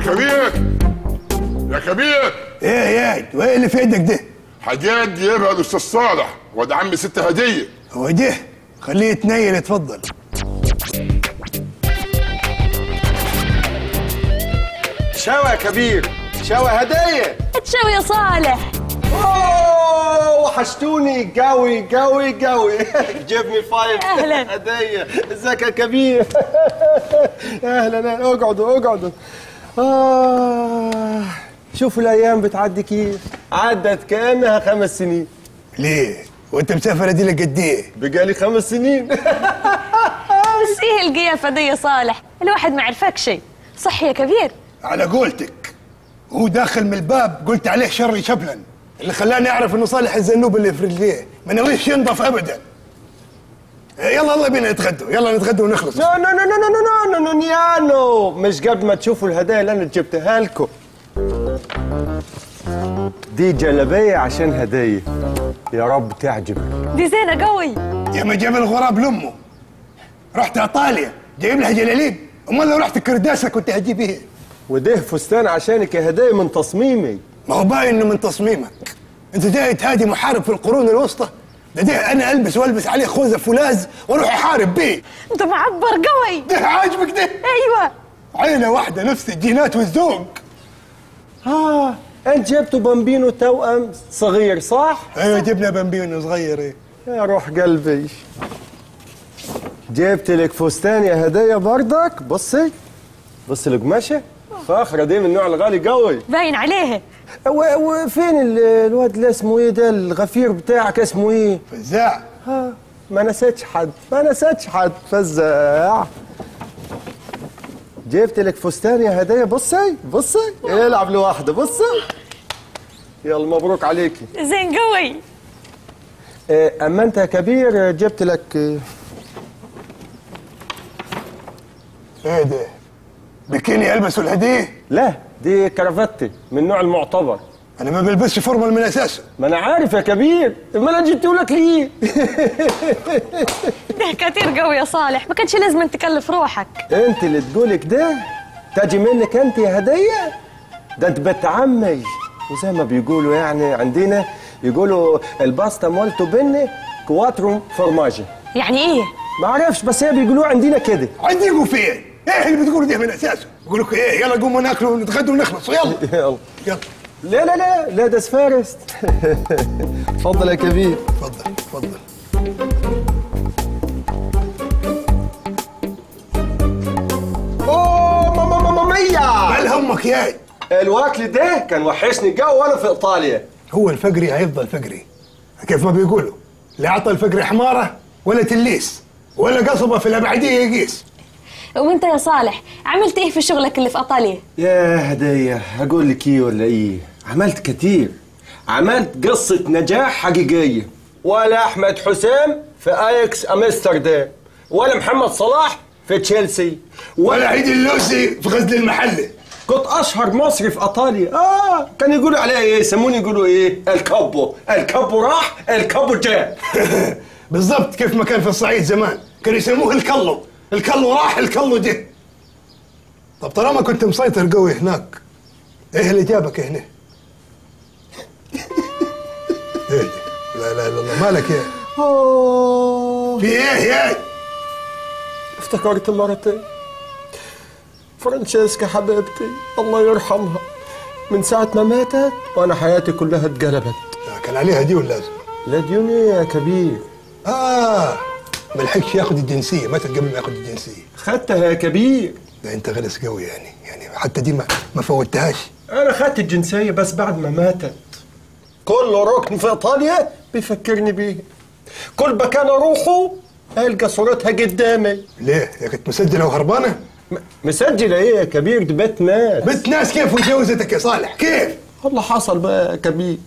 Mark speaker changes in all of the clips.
Speaker 1: كبير يا كبير
Speaker 2: ايه يا وايه اللي في ايدك ده
Speaker 1: حاجات جايبها الاستاذ صالح واد عمي ست هديه
Speaker 2: هو ده خليه يتنيل اتفضل
Speaker 3: شوى يا كبير شوى هدية
Speaker 4: تشوي يا صالح
Speaker 3: اوه وحشتوني قوي قوي قوي جيبني فايف
Speaker 4: أهلاً.
Speaker 3: هدية ازيك يا كبير اهلا أهلاً. اقعدوا اقعدوا آه. شوفوا الايام بتعدي كيف عدت كانها خمس سنين
Speaker 2: ليه وانت مسافر دي لك قد ايه
Speaker 3: بقالي خمس سنين
Speaker 4: بس ايه القيافة دي يا صالح الواحد ما عرفك شيء صح يا كبير
Speaker 2: على قولتك هو داخل من الباب قلت عليه شر شبلا اللي خلاني اعرف انه صالح الزنوب اللي في رجليه ما ناويش ينضف ابدا إيه، يلا يلا بينا نتغدوا يلا نتغدوا ونخلص
Speaker 3: نو نو نو نو نو نو نو نو نيانو مش قبل ما تشوفوا الهدايا اللي انا جبتها لكم دي جلبية عشان هدية يا رب تعجبك
Speaker 4: دي زينة قوي
Speaker 2: يا ما جاب الغراب لامه رحت ايطاليا جايب لها جلاليب امال لو رحت كرداسه كنت هجيب ايه
Speaker 3: وده فستان عشانك يا هدية من تصميمي
Speaker 2: ما هو باين انه من تصميمك انت جاي تهادي محارب في القرون الوسطى ده ده انا البس والبس عليه خوذه فولاذ واروح احارب بيه
Speaker 4: انت معبر قوي
Speaker 2: ده عاجبك ده
Speaker 4: ايوه
Speaker 2: عيله واحده نفس الجينات والذوق
Speaker 3: اه انت جبتوا بامبينو توأم صغير صح؟
Speaker 2: ايوه جبنا بامبينو صغير ايه
Speaker 3: يا روح قلبي جبت لك فستان يا هدية بردك بصي بصي القماشة فاخرة دي من النوع الغالي قوي
Speaker 4: باين عليه
Speaker 3: و- وفين ال- الواد اللي اسمه ايه ده الغفير بتاعك اسمه ايه؟
Speaker 2: فزاع
Speaker 3: ها ما نسيتش حد ما نسيتش حد فزاع جبت لك فستان يا هدية بصي بصي العب لوحده بصي يلا مبروك عليكي
Speaker 4: زين قوي
Speaker 3: إيه، اما انت يا كبير جبت لك إيه،
Speaker 2: ايه ده بكيني البسوا الهديه
Speaker 3: لا دي كرافتي من النوع المعتبر
Speaker 2: انا ما بلبسش فورمال من اساسه
Speaker 3: ما انا عارف يا كبير ما انا جبته لك ليه
Speaker 4: ده كتير قوي يا صالح ما كانش لازم تكلف روحك
Speaker 3: انت اللي تقولك ده تجي منك انت يا هديه ده انت بنت عمي وزي ما بيقولوا يعني عندنا يقولوا الباستا مولتو بني كواترو فورماجي
Speaker 4: يعني ايه
Speaker 3: ما اعرفش بس هي بيقولوها عندنا كده
Speaker 2: عندكم فين ايه اللي بتقولوا ده من اساسه بقول لكم ايه يلا قوموا ناكلوا ونتغدوا ونخلص يلا
Speaker 3: يلا
Speaker 2: يلا
Speaker 3: لا لا لا لا ده سفارست اتفضل يا كبير
Speaker 2: اتفضل اتفضل
Speaker 3: اوه ماما ماما مية
Speaker 2: مال همك يا
Speaker 3: الواكل ده كان وحشني جو وانا في ايطاليا
Speaker 2: هو الفقري هيفضل فقري كيف ما بيقولوا لا عطى الفقري حماره ولا تليس ولا قصبه في الابعديه يقيس
Speaker 4: وانت يا صالح عملت ايه في شغلك اللي في ايطاليا
Speaker 3: يا هدية أقول لك إيه ولا إيه عملت كتير عملت قصة نجاح حقيقية ولا أحمد حسام في أياكس أمستردام ولا محمد صلاح في تشيلسي
Speaker 2: ولا عيد اللوسي في غزل المحله
Speaker 3: كنت أشهر مصري في إيطاليا آه كان يقولوا عليها إيه يسموني يقولوا إيه الكابو الكابو راح الكابو جاء
Speaker 2: بالضبط كيف ما كان في الصعيد زمان كانوا يسموه الكلو الكلو راح الكلو جه طب طالما كنت مسيطر قوي هناك ايه اللي جابك هنا؟ ايه ده؟ لا لا لا لا مالك يا
Speaker 3: آه
Speaker 2: في ايه يا
Speaker 3: افتكرت مرتين فرانشيسكا حبيبتي الله يرحمها من ساعة ما ماتت وأنا حياتي كلها اتقلبت
Speaker 2: لا، كان عليها ديون لازم
Speaker 3: لا ديون إيه يا كبير
Speaker 2: اه ما لحقش ياخذ الجنسيه مات قبل ما ياخذ الجنسيه
Speaker 3: خدتها يا كبير
Speaker 2: ده انت غلس قوي يعني يعني حتى دي ما ما فوتهاش
Speaker 3: انا خدت الجنسيه بس بعد ما ماتت كل ركن في ايطاليا بيفكرني بيه كل مكان اروحه القى صورتها قدامي
Speaker 2: ليه؟ هي كانت مسجله وهربانه؟
Speaker 3: م- مسجله ايه يا كبير دي بيت ناس
Speaker 2: بنت ناس كيف وجوزتك يا صالح؟ كيف؟
Speaker 3: والله حصل بقى يا كبير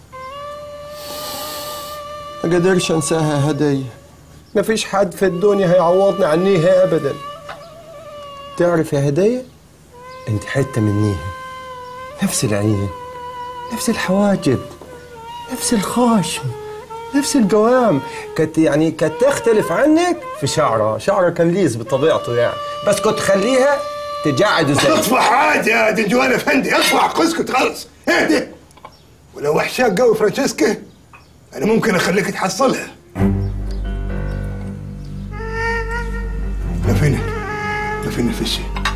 Speaker 3: ما قدرش انساها هدية ما فيش حد في الدنيا هيعوضني عنيها ابدا تعرف يا هدية انت حتة منيها نفس العين نفس الحواجب نفس الخشم نفس القوام كانت يعني كانت تختلف عنك في شعرها شعرها كان ليس بطبيعته يعني بس كنت خليها تجعدوا زي
Speaker 2: اطفح عادي يا دنجوان افندي اطفح اسكت خلص اهدي ولو وحشاك قوي فرانشيسكا انا ممكن اخليك تحصلها لا فين لا فين الفشي